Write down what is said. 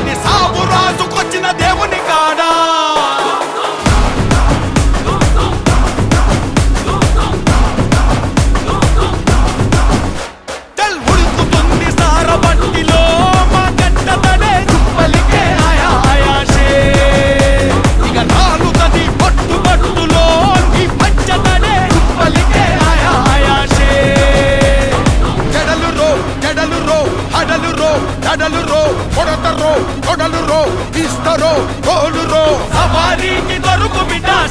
అని సాగు రాజుకొచ్చిన దేవుని కాడా చల్ ఉడుకుతుంది సారబట్టిలో మా గడ్డతడే చుప్పలికే ఆయా ఆయాషే ఇక నాలుగది పట్టు పట్టులో నీ పంచతడే చుప్పలికే ఆయా ఆయాషే జడలు రో జడలు రో హడలు రో దడలు రో కొడతరో కొడలు రో తీస్తరో గోలు రో సవారీకి దొరుకు